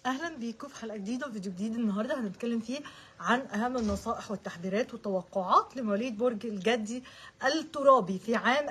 اهلا بيكم في حلقه جديده وفيديو جديد النهارده هنتكلم فيه عن اهم النصائح والتحذيرات والتوقعات لمواليد برج الجدي الترابي في عام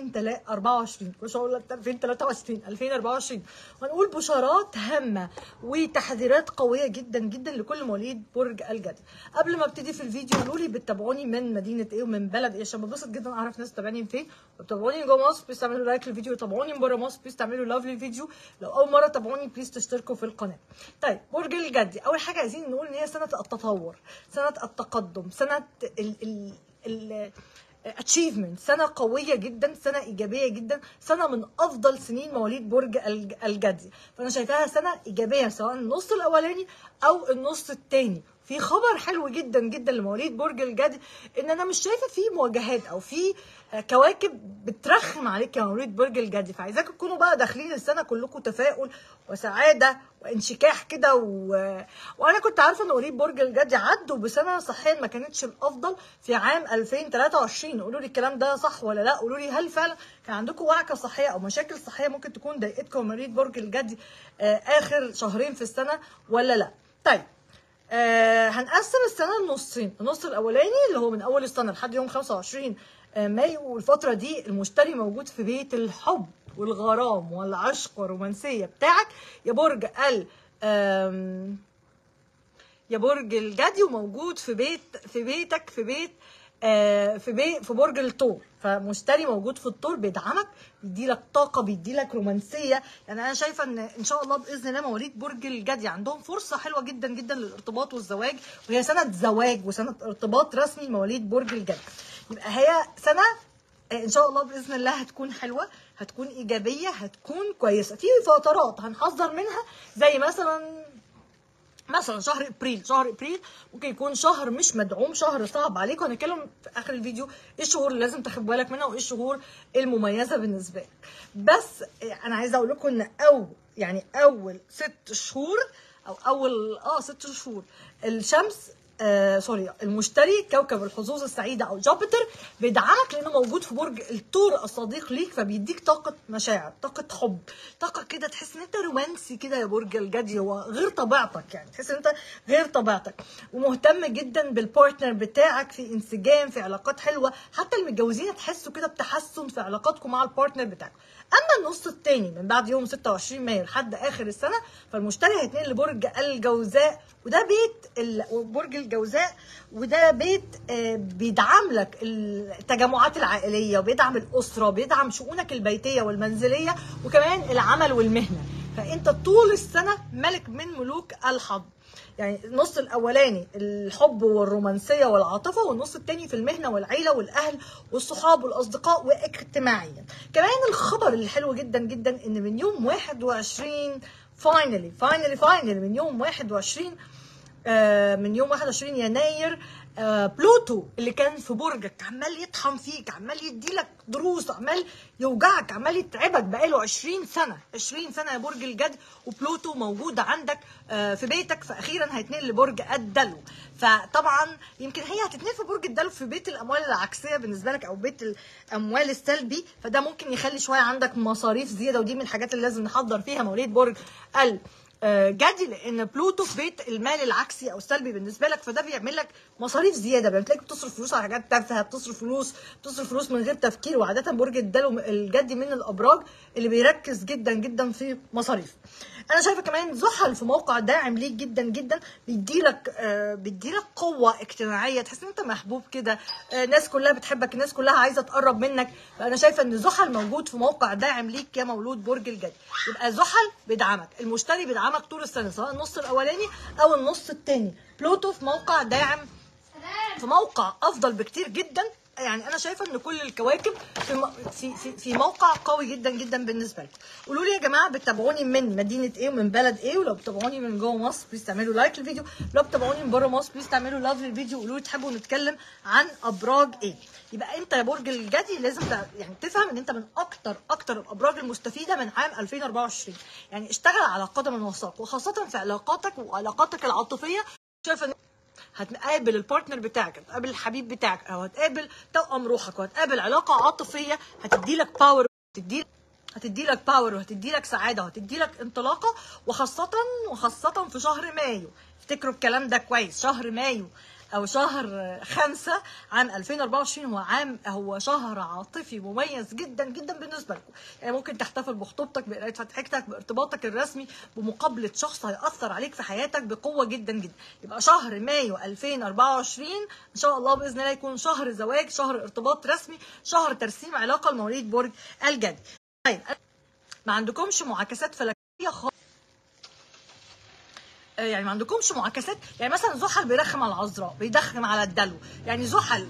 2024 مش هقول لك 2023 2024 وهنقول بشارات هامه وتحذيرات قويه جدا جدا لكل مواليد برج الجدي قبل ما ابتدي في الفيديو قولوا لي بتتابعوني من مدينه ايه ومن بلد ايه عشان ببسط جدا اعرف ناس تابعيني فين وبتابعوني جوه مصر بليز تعملوا لايك للفيديو وتابعوني من بره مصر بليز تعملوا لاف للفيديو لو اول مره تابعوني بليز تشتركوا في القناه طيب برج الجدي اول حاجه عايزين نقول ان هي سنه التطور سنه التقدم سنه ال ال ال اتشيفمنت سنه قويه جدا سنه ايجابيه جدا سنه من افضل سنين مواليد برج الج- الجدي فانا شايفاها سنه ايجابيه سواء النص الاولاني او النص الثاني في خبر حلو جدا جدا لمواليد برج الجدي ان انا مش شايفه في مواجهات او في آه، كواكب بترخم عليك يا مواليد برج الجدي فعايزاكم تكونوا بقى داخلين السنه كلكم تفاؤل وسعاده وانشكاح كده و... وانا كنت عارفه ان مواليد برج الجدي عدوا بسنه صحيا ما كانتش الافضل في عام 2023 قولوا لي الكلام ده صح ولا لا قولوا لي هل فعلا كان عندكم وعكه صحيه او مشاكل صحيه ممكن تكون ضايقتكم مواليد برج الجدي آه اخر شهرين في السنه ولا لا طيب آه هنقسم السنه لنصين النص الاولاني اللي هو من اول السنه لحد يوم 25 آه، مايو والفتره دي المشتري موجود في بيت الحب والغرام والعشق والرومانسيه بتاعك يا برج ال آم، يا برج الجدي وموجود في بيت في بيتك في بيت آه، في بيت في برج الثور فمشتري موجود في الثور بيدعمك بيديلك طاقه بيديلك رومانسيه يعني انا شايفه ان ان شاء الله باذن الله مواليد برج الجدي عندهم فرصه حلوه جدا جدا للارتباط والزواج وهي سنه زواج وسنه ارتباط رسمي مواليد برج الجدي يبقى هي سنه آه، ان شاء الله باذن الله هتكون حلوه هتكون ايجابيه هتكون كويسه في فترات هنحذر منها زي مثلا مثلا شهر ابريل شهر ابريل ممكن يكون شهر مش مدعوم شهر صعب عليك وهنتكلم في اخر الفيديو ايه الشهور اللي لازم تاخد بالك منها وايه الشهور المميزه بالنسبه لك بس انا عايزه اقول لكم ان او يعني اول ست شهور او اول اه ست شهور الشمس آه سوري المشتري كوكب الحظوظ السعيده او جوبيتر بيدعمك لانه موجود في برج الثور الصديق ليك فبيديك طاقه مشاعر طاقه حب طاقه كده تحس ان انت رومانسي كده يا برج الجدي هو غير طبيعتك يعني تحس ان انت غير طبيعتك ومهتم جدا بالبارتنر بتاعك في انسجام في علاقات حلوه حتى المتجوزين تحسوا كده بتحسن في علاقاتكم مع البارتنر بتاعك اما النص الثاني من بعد يوم 26 مايو لحد اخر السنه فالمشتري هيتنقل لبرج الجوزاء وده بيت ال- برج الجوزاء وده بيت آه، بيدعم لك التجمعات العائليه وبيدعم الاسره وبيدعم شؤونك البيتيه والمنزليه وكمان العمل والمهنه فانت طول السنه ملك من ملوك الحظ يعني النص الاولاني الحب والرومانسيه والعاطفه والنص الثاني في المهنه والعيله والاهل والصحاب والاصدقاء واجتماعيا كمان الخبر الحلو جدا جدا ان من يوم 21 فاينلي فاينلي فاينلي من يوم 21 آه، من يوم 21 يناير آه، بلوتو اللي كان في برجك عمال يطحن فيك عمال يديلك دروس عمال يوجعك عمال يتعبك بقاله 20 سنه 20 سنه يا برج الجد وبلوتو موجود عندك آه، في بيتك فاخيرا هيتنقل لبرج الدلو فطبعا يمكن هي هتتنقل في برج الدلو في بيت الاموال العكسيه بالنسبه لك او بيت الاموال السلبي فده ممكن يخلي شويه عندك مصاريف زياده ودي من الحاجات اللي لازم نحضر فيها مواليد برج ال آه، جدي لان بلوتو في بيت المال العكسي او السلبي بالنسبه لك فده بيعمل لك مصاريف زياده بتلاقيك بتصرف فلوس على حاجات تافهه بتصرف فلوس بتصرف فلوس من غير تفكير وعاده برج الدلو الجدي من الابراج اللي بيركز جدا جدا في مصاريف انا شايفه كمان زحل في موقع داعم ليك جدا جدا بيديلك آه بيديلك قوه اجتماعيه تحس ان انت محبوب كده آه الناس كلها بتحبك الناس كلها عايزه تقرب منك فانا شايفه ان زحل موجود في موقع داعم ليك يا مولود برج الجدي يبقى زحل بيدعمك المشتري بيدعمك طول السنه سواء النص الاولاني او النص الثاني بلوتو في موقع داعم في موقع افضل بكتير جدا يعني انا شايفه ان كل الكواكب في م- في في, في موقع قوي جدا جدا بالنسبه لكم قولوا لي يا جماعه بتتابعوني من مدينه ايه ومن بلد ايه ولو بتتابعوني من جوه مصر بليز تعملوا لايك للفيديو لو بتتابعوني من بره مصر بليز تعملوا لاف للفيديو قولوا لي تحبوا نتكلم عن ابراج ايه يبقى انت يا برج الجدي لازم تع- يعني تفهم ان انت من اكتر اكتر الابراج المستفيده من عام 2024 يعني اشتغل على قدم وساق وخاصه في علاقاتك وعلاقاتك العاطفيه شايفه ان هتقابل البارتنر بتاعك هتقابل الحبيب بتاعك او هتقابل توأم روحك وهتقابل علاقه عاطفيه هتدي لك باور تدي هتدي لك باور وهتدي لك سعاده وهتدي لك انطلاقه وخاصه وخاصه في شهر مايو افتكروا الكلام ده كويس شهر مايو او شهر خمسة عام 2024 هو عام هو شهر عاطفي مميز جدا جدا بالنسبه لكم يعني ممكن تحتفل بخطوبتك بقرايه فتحتك بارتباطك الرسمي بمقابله شخص هياثر عليك في حياتك بقوه جدا جدا يبقى شهر مايو 2024 ان شاء الله باذن الله يكون شهر زواج شهر ارتباط رسمي شهر ترسيم علاقه لمواليد برج الجدي طيب ما عندكمش معاكسات فلكيه خالص آه، يعني ما عندكمش معاكسات يعني مثلا زحل بيرخم على العذراء بيدخم على الدلو يعني زحل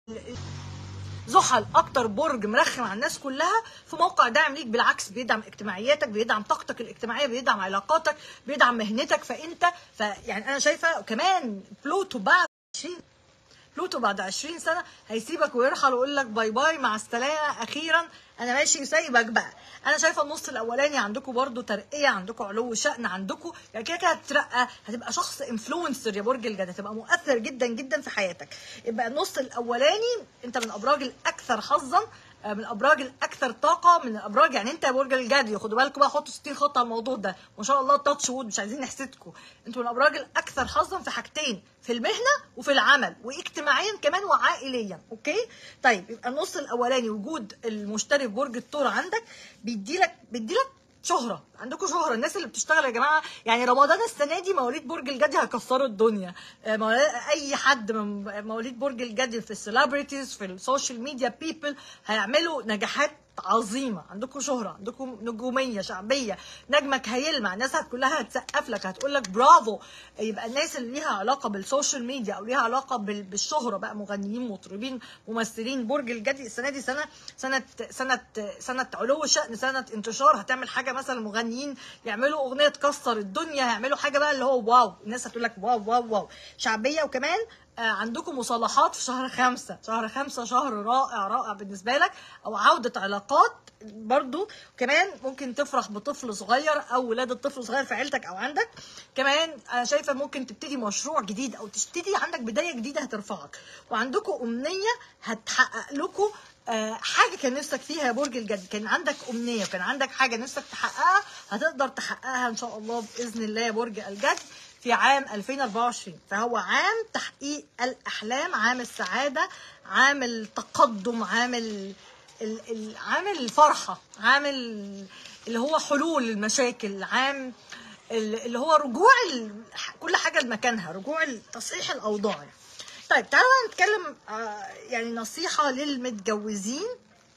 زحل اكتر برج مرخم على الناس كلها في موقع داعم ليك بالعكس بيدعم اجتماعياتك بيدعم طاقتك الاجتماعيه بيدعم علاقاتك بيدعم مهنتك فانت فيعني انا شايفه كمان بلوتو بعد 20 بلوتو بعد 20 سنه هيسيبك ويرحل ويقول لك باي باي مع السلامه اخيرا انا ماشي وسايبك بقى انا شايفه النص الاولاني عندكم برضو ترقيه عندكم علو شأن عندكم يعني كده كده هتترقى هتبقى شخص انفلونسر يا برج الجدي هتبقى مؤثر جدا جدا في حياتك يبقى النص الاولاني انت من الابراج الاكثر حظا آه، من الابراج الاكثر طاقه من الابراج يعني انت يا برج الجدي خدوا بالكم بقى حطوا 60 خط على الموضوع ده ما شاء الله تاتش وود مش عايزين نحسدكم انتوا من الابراج الاكثر حظا في حاجتين في المهنه وفي العمل واجتماعيا كمان وعائليا اوكي طيب يبقى النص الاولاني وجود المشتري في برج الثور عندك بيديلك بيديلك شهرة عندكم شهرة الناس اللي بتشتغل يا جماعة يعني رمضان السنة دي مواليد برج الجدي هيكسروا الدنيا آه، مواليد- أي حد من مواليد برج الجدي في السليبرتيز في السوشيال ميديا بيبل هيعملوا نجاحات عظيمه عندكم شهره عندكم نجوميه شعبيه نجمك هيلمع الناس هت- كلها هتسقف لك هتقول لك برافو يبقى الناس اللي ليها علاقه بالسوشيال ميديا او ليها علاقه بال- بالشهره بقى مغنيين مطربين ممثلين برج الجدي السنه دي سنه سنه سنه سنه علو شأن سنه انتشار هتعمل حاجه مثلا مغنيين يعملوا اغنيه تكسر الدنيا هيعملوا حاجه بقى اللي هو واو الناس هتقول لك واو واو واو شعبيه وكمان آه، عندكم مصالحات في شهر خمسة شهر خمسة شهر رائع رائع بالنسبة لك أو عودة علاقات برضو كمان ممكن تفرح بطفل صغير أو ولادة طفل صغير في عيلتك أو عندك كمان أنا شايفة ممكن تبتدي مشروع جديد أو تبتدي عندك بداية جديدة هترفعك وعندكم أمنية هتحقق لكم آه، حاجه كان نفسك فيها يا برج الجدي كان عندك امنيه وكان عندك حاجه نفسك تحققها هتقدر تحققها ان شاء الله باذن الله يا برج الجدي في عام 2024 فهو عام تحقيق الاحلام عام السعاده عام التقدم عام ال... ال... ال... عام الفرحه عام ال... اللي هو حلول المشاكل عام ال- اللي هو رجوع ال... كل حاجه لمكانها رجوع تصحيح الاوضاع يعني. طيب تعالوا بقى نتكلم آه، يعني نصيحة للمتجوزين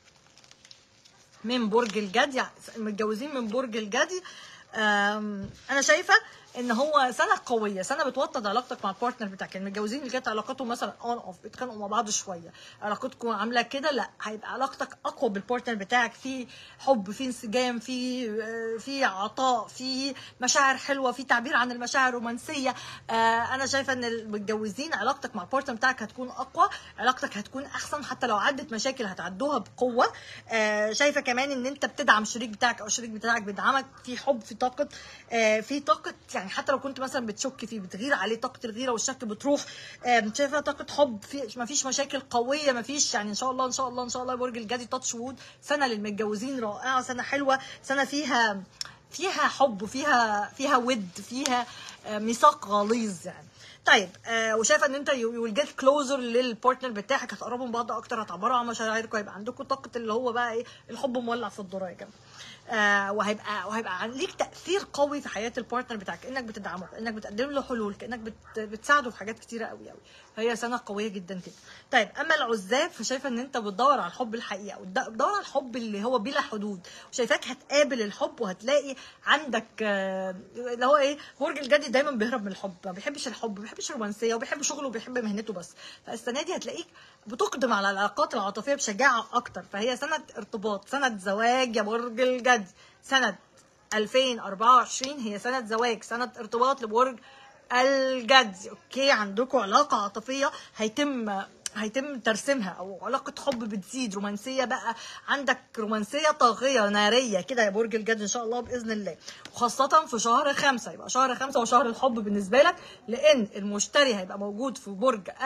من برج الجدي المتجوزين من برج الجدي آم، انا شايفه ان هو سنه قويه سنه بتوطد علاقتك مع البارتنر بتاعك يعني المتجوزين اللي كانت علاقتهم مثلا اون اوف بيتخانقوا مع بعض شويه علاقتكم عامله كده لا هيبقى علاقتك اقوى بالبارتنر بتاعك في حب في انسجام في آه، في عطاء في مشاعر حلوه في تعبير عن المشاعر الرومانسيه آه، انا شايفه ان المتجوزين علاقتك مع البارتنر بتاعك هتكون اقوى علاقتك هتكون احسن حتى لو عدت مشاكل هتعدوها بقوه آه، شايفه كمان ان انت بتدعم شريك بتاعك او الشريك بتاعك بيدعمك في حب في طاقه آه، في طاقه يعني حتى لو كنت مثلا بتشك فيه بتغير عليه طاقه الغيره والشك بتروح آه، شايفه طاقه حب في ما فيش مشاكل قويه ما فيش يعني ان شاء الله ان شاء الله ان شاء الله برج الجدي تاتش وود سنه للمتجوزين رائعه سنه حلوه سنه فيها فيها حب وفيها فيها ود فيها آه، ميثاق غليظ يعني طيب آه وشايفه ان انت يو ويل جيت كلوزر للبارتنر بتاعك هتقربوا من بعض اكتر هتعبروا عن مشاعركم هيبقى عندكم طاقه اللي هو بقى ايه الحب مولع في الذره يا جماعه آه وهيبقى وهيبقى عن- ليك تاثير قوي في حياه البارتنر بتاعك انك بتدعمه انك بتقدم له حلول كانك بت بتساعده في حاجات كتيره قوي قوي فهي سنه قويه جدا كده طيب اما العزاب فشايفه ان انت بتدور على الحب الحقيقه وتد- بتدور على الحب اللي هو بلا حدود وشايفاك هتقابل الحب وهتلاقي عندك آه، اللي هو ايه برج الجدي دايما بيهرب من الحب ما بيحبش الحب ما بيحبش الرومانسيه وبيحب شغله وبيحب مهنته بس فالسنه دي هتلاقيك بتقدم على العلاقات العاطفيه بشجاعه اكتر فهي سنه ارتباط سنه زواج يا برج الجدي سنه 2024 هي سنه زواج سنه ارتباط لبرج الجدي اوكي عندكم علاقه عاطفيه هيتم هيتم ترسيمها او علاقه حب بتزيد رومانسيه بقى عندك رومانسيه طاغيه ناريه كده يا برج الجد ان شاء الله باذن الله وخاصه في شهر خمسة يبقى شهر خمسة هو شهر الحب بالنسبه لك لان المشتري هيبقى موجود في برج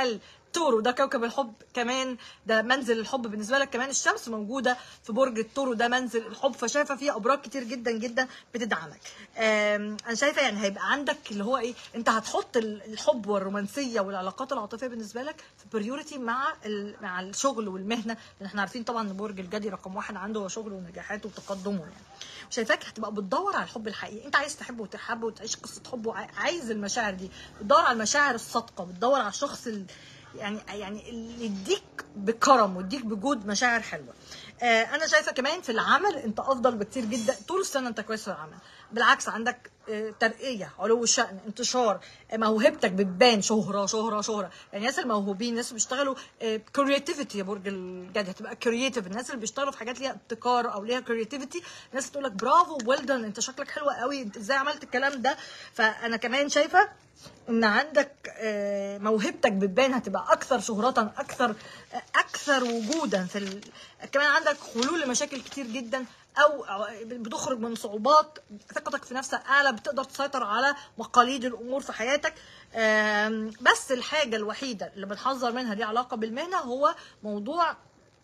التورو ده كوكب الحب كمان ده منزل الحب بالنسبه لك كمان الشمس موجوده في برج التورو ده منزل الحب فشايفه فيه ابراج كتير جدا جدا بتدعمك آم، انا شايفه يعني هيبقى عندك اللي هو ايه انت هتحط ال- الحب والرومانسيه والعلاقات العاطفيه بالنسبه لك في بريوريتي مع ال- مع الشغل والمهنه لان احنا عارفين طبعا ان برج الجدي رقم واحد عنده هو شغله ونجاحاته وتقدمه يعني شايفاك هتبقى بتدور على الحب الحقيقي انت عايز تحبه وتحبه وتعيش قصه حب وعايز المشاعر دي بتدور على المشاعر الصادقه بتدور على الشخص ال... يعني يعني اللي يديك بكرم ويديك بجود مشاعر حلوه آه انا شايفه كمان في العمل انت افضل بكتير جدا طول السنه انت كويس في العمل بالعكس عندك آه، ترقيه علو الشأن انتشار آه، موهبتك بتبان شهره شهره شهره يعني الناس الموهوبين الناس اللي بيشتغلوا كرياتيفيتي يا برج الجدي هتبقى كرياتيف الناس اللي بيشتغلوا في حاجات ليها ابتكار او ليها كرياتيفيتي الناس تقول لك برافو ويل دان انت شكلك حلو قوي انت ازاي عملت الكلام ده فانا كمان شايفه ان عندك آه، موهبتك بتبان هتبقى اكثر شهرة اكثر آه، اكثر وجودا في ال... كمان عندك حلول لمشاكل كتير جدا او بتخرج من صعوبات ثقتك في نفسك اعلى بتقدر تسيطر على مقاليد الامور في حياتك آم، بس الحاجه الوحيده اللي بنحذر منها ليها علاقه بالمهنه هو موضوع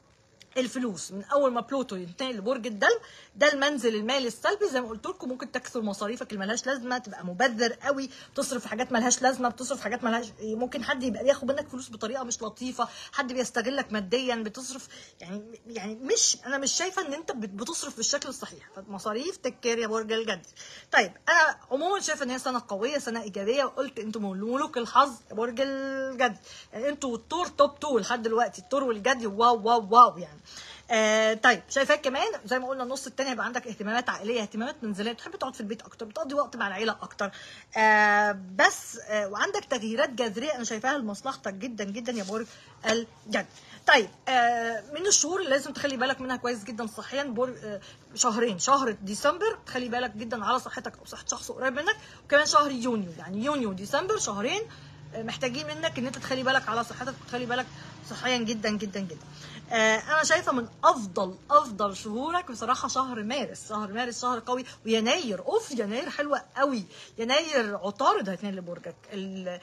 الفلوس من اول ما بلوتو ينتقل لبرج الدلو ده المنزل المالي السلبي زي ما قلت لكم ممكن تكسر مصاريفك اللي ملهاش لازمه تبقى مبذر قوي تصرف في حاجات ملهاش لازمه بتصرف في حاجات ملهاش ممكن حد يبقى بياخد منك فلوس بطريقه مش لطيفه حد بيستغلك ماديا بتصرف يعني يعني مش انا مش شايفه ان انت بت- بتصرف بالشكل الصحيح فمصاريف تكير يا برج الجدي طيب انا عموما شايفه ان هي سنه قويه سنه ايجابيه وقلت انتم ملوك الحظ يا برج الجدي يعني انتوا التور توب 2 لحد دلوقتي التور والجدي واو واو واو يعني آه طيب شايفاك كمان زي ما قلنا النص التاني هيبقى عندك اهتمامات عائليه اهتمامات منزليه بتحب تقعد في البيت اكتر بتقضي وقت مع العيله اكتر آه بس آه وعندك تغييرات جذريه انا شايفاها لمصلحتك جدا جدا يا برج الجد طيب آه من الشهور اللي لازم تخلي بالك منها كويس جدا صحيا بر آه شهرين شهر ديسمبر تخلي بالك جدا على صحتك او صحه شخص قريب منك وكمان شهر يونيو يعني يونيو وديسمبر شهرين آه، محتاجين منك ان انت تخلي بالك على صحتك وتخلي بالك صحيا جدا جدا جدا آه انا شايفه من افضل افضل شهورك بصراحه شهر مارس شهر مارس شهر قوي ويناير اوف يناير حلوه قوي يناير عطارد هيتنقل لبرجك ال-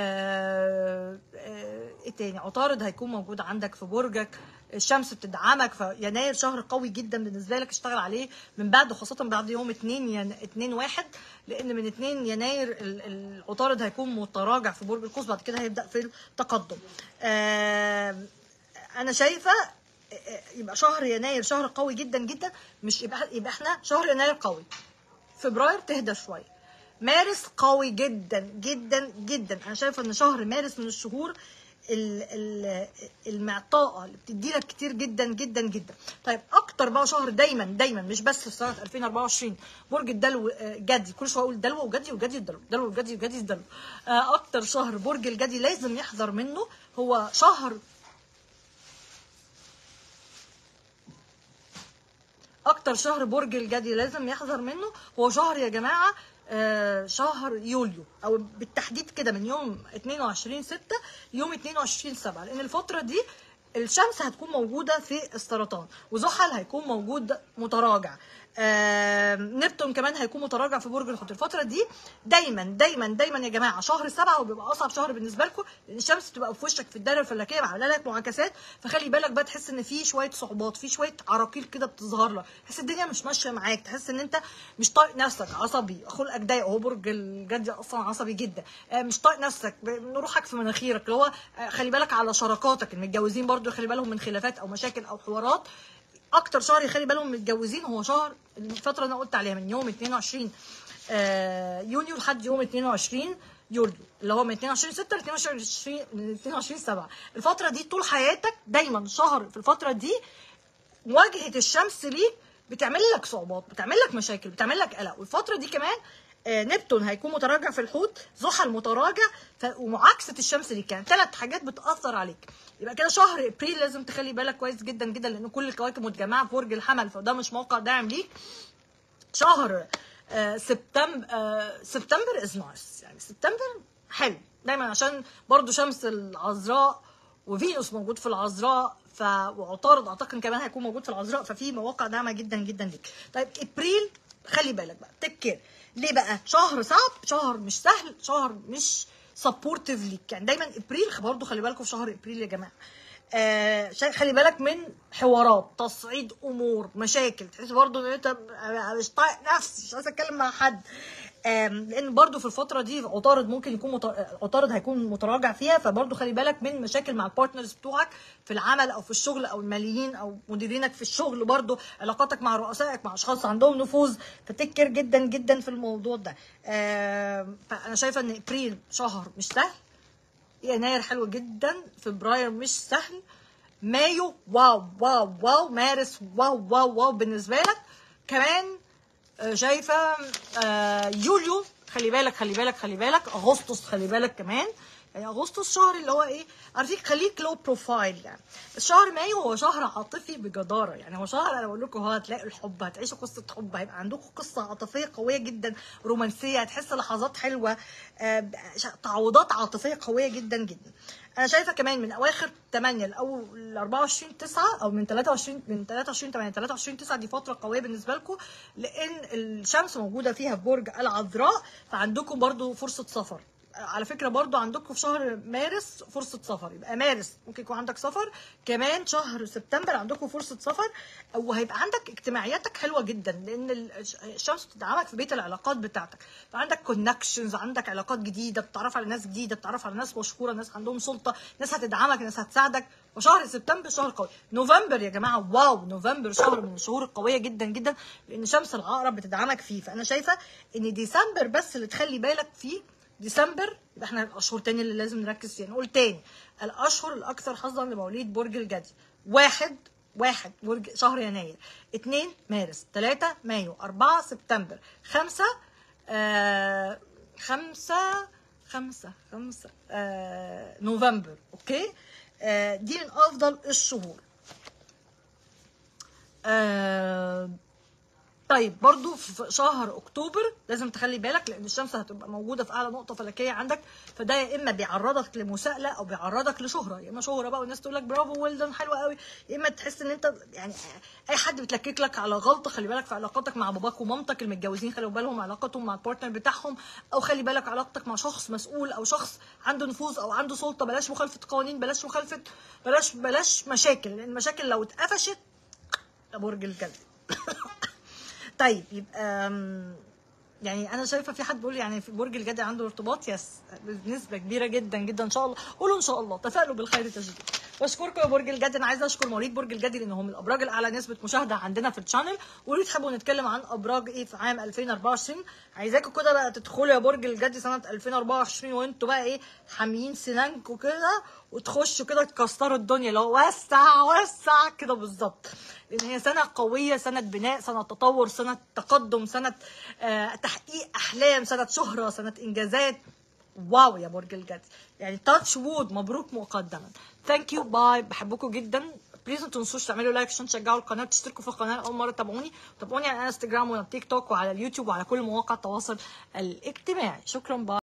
آه، آه، ايه تاني عطارد هيكون موجود عندك في برجك الشمس بتدعمك فيناير شهر قوي جدا بالنسبه لك اشتغل عليه من بعد وخاصه بعد يوم 2 ين... 2 1 لان من 2 يناير ال- العطارد هيكون متراجع في برج القوس بعد كده هيبدا في التقدم آه، انا شايفه يبقى شهر يناير شهر قوي جدا جدا مش يبقى يبقى احنا شهر يناير قوي فبراير تهدى شويه مارس قوي جدا جدا جدا انا شايفه ان شهر مارس من الشهور ال- ال- المعطاءه اللي بتدي لك كتير جدا جدا جدا طيب اكتر بقى شهر دايما دايما مش بس في سنه 2024 برج الدلو آه، جدي كل شويه اقول دلو وجدي وجدي الدلو دلو وجدي وجدي الدلو آه، اكتر شهر برج الجدي لازم يحذر منه هو شهر اكتر شهر برج الجدي لازم يحذر منه هو شهر يا جماعه آه، شهر يوليو او بالتحديد كده من يوم 22 6 يوم 22 7 لان الفتره دي الشمس هتكون موجوده في السرطان وزحل هيكون موجود متراجع آه، نبتون كمان هيكون متراجع في برج الحوت الفتره دي دايما دايما دايما يا جماعه شهر سبعة وبيبقى اصعب شهر بالنسبه لكم لان الشمس بتبقى في وشك في الدايره الفلكيه عامله لك معاكسات فخلي بالك بقى تحس ان في شويه صعوبات في شويه عراقيل كده بتظهر لك تحس الدنيا مش ماشيه معاك تحس ان انت مش طايق نفسك عصبي خلقك ضيق هو برج الجدي اصلا عصبي جدا آه، مش طايق نفسك ب- روحك في مناخيرك اللي هو آه، خلي بالك على شراكاتك المتجوزين برضو خلي بالهم من خلافات او مشاكل او حوارات اكتر شهر يخلي بالهم من المتجوزين هو شهر الفتره اللي انا قلت عليها من يوم 22 آه، يونيو لحد يوم 22 يوليو اللي هو من 22 6 ل 22 ل 22 7 الفتره دي طول حياتك دايما شهر في الفتره دي مواجهه الشمس ليك بتعمل لك صعوبات بتعمل لك مشاكل بتعمل لك قلق والفتره دي كمان آه، نبتون هيكون متراجع في الحوت زحل متراجع ف... ومعاكسه الشمس ليك يعني ثلاث حاجات بتاثر عليك يبقى كده شهر ابريل لازم تخلي بالك كويس جدا جدا لان كل الكواكب متجمعه في برج الحمل فده مش موقع داعم ليك شهر آه، سبتمبر آه، سبتمبر از نايس يعني سبتمبر حلو دايما عشان برضو شمس العذراء وفينوس موجود في العذراء ف وعطارد اعتقد كمان هيكون موجود في العذراء ففي مواقع داعمه جدا جدا ليك طيب ابريل خلي بالك بقى تك كير ليه بقى شهر صعب شهر مش سهل شهر مش سبورتيف ليك يعني دايما ابريل برضه خلي بالكم في شهر ابريل يا جماعه آه شا- خلي بالك من حوارات تصعيد امور مشاكل تحس برضه ان انت مش طايق نفسي مش عايز اتكلم مع حد آم، لان برضو في الفتره دي عطارد ممكن يكون مت... عطارد هيكون متراجع فيها فبرضو خلي بالك من مشاكل مع البارتنرز بتوعك في العمل او في الشغل او الماليين او مديرينك في الشغل برضو علاقاتك مع رؤسائك مع اشخاص عندهم نفوذ فتكر جدا جدا في الموضوع ده آم، فانا شايفه ان ابريل شهر مش سهل يناير حلو جدا فبراير مش سهل مايو واو واو واو مارس واو واو واو بالنسبه لك كمان آه، شايفه آه، يوليو خلي بالك خلي بالك خلي بالك اغسطس خلي بالك كمان يعني اغسطس شهر اللي هو ايه عارفين خليك لو بروفايل يعني الشهر مايو هو شهر عاطفي بجداره يعني هو شهر انا بقول لكم هو هتلاقوا الحب هتعيشوا قصه حب هيبقى عندكم قصه عاطفيه قويه جدا رومانسيه هتحس لحظات حلوه آه، ش- تعويضات عاطفيه قويه جدا جدا انا شايفه كمان من اواخر 8 لاول 24 9 او من 23 من 23 8 23 9 دي فتره قويه بالنسبه لكم لان الشمس موجوده فيها في برج العذراء فعندكم برضو فرصه سفر على فكره برضو عندكم في شهر مارس فرصه سفر يبقى مارس ممكن يكون عندك سفر كمان شهر سبتمبر عندكم فرصه سفر وهيبقى عندك اجتماعياتك حلوه جدا لان ال- الشمس بتدعمك في بيت العلاقات بتاعتك فعندك كونكشنز عندك علاقات جديده بتتعرف على ناس جديده بتتعرف على ناس مشهوره ناس عندهم سلطه ناس هتدعمك ناس هتساعدك وشهر سبتمبر شهر قوي نوفمبر يا جماعه واو نوفمبر شهر من الشهور القويه جدا جدا لان شمس العقرب بتدعمك فيه فانا شايفه ان ديسمبر بس اللي تخلي بالك فيه ديسمبر يبقى احنا الاشهر تاني اللي لازم نركز فيها نقول تاني الاشهر الاكثر حظا لمواليد برج الجدي واحد واحد برج شهر يناير اتنين مارس تلاتة مايو أربعة سبتمبر خمسة آه خمسة خمسة خمسة آه نوفمبر اوكي آه دي من افضل الشهور آه طيب برضو في شهر اكتوبر لازم تخلي بالك لان الشمس هتبقى موجوده في اعلى نقطه فلكيه عندك فده يا اما بيعرضك لمساءله او بيعرضك لشهره يا اما شهره بقى والناس تقول لك برافو ويلدن حلوه قوي يا اما تحس ان انت يعني اي حد بتلكك لك على غلطه خلي بالك في علاقاتك مع باباك ومامتك المتجوزين خلي بالهم علاقتهم مع البارتنر بتاعهم او خلي بالك علاقتك مع شخص مسؤول او شخص عنده نفوذ او عنده سلطه بلاش مخالفه قوانين بلاش مخالفه بلاش بلاش مشاكل لان المشاكل لو اتقفشت ده برج الجدي طيب يبقى أم، يعني انا شايفه في حد بيقول يعني في برج الجدي عنده ارتباط يس بنسبه كبيره جدا جدا ان شاء الله قولوا ان شاء الله تفائلوا بالخير تجدوا بشكركم يا برج الجدي انا عايزه اشكر مواليد برج الجدي لان هم الابراج الاعلى نسبه مشاهده عندنا في الشانل ولو تحبوا نتكلم عن ابراج ايه في عام 2024 عايزاكم كده بقى تدخلوا يا برج الجدي سنه 2024 وانتوا بقى ايه حاميين سنانكم كده وتخشوا كده تكسروا الدنيا اللي هو وسع وسع كده بالظبط لان هي سنه قويه سنه بناء سنه تطور سنه تقدم سنه آه تحقيق احلام سنه شهره سنه انجازات واو يا برج الجدي يعني تاتش وود مبروك مقدما ثانك يو باي بحبكم جدا بليز ما تنسوش تعملوا لايك عشان تشجعوا القناه تشتركوا في القناه اول مره تابعوني تابعوني على انستجرام وعلى تيك توك وعلى اليوتيوب وعلى كل مواقع التواصل الاجتماعي شكرا باي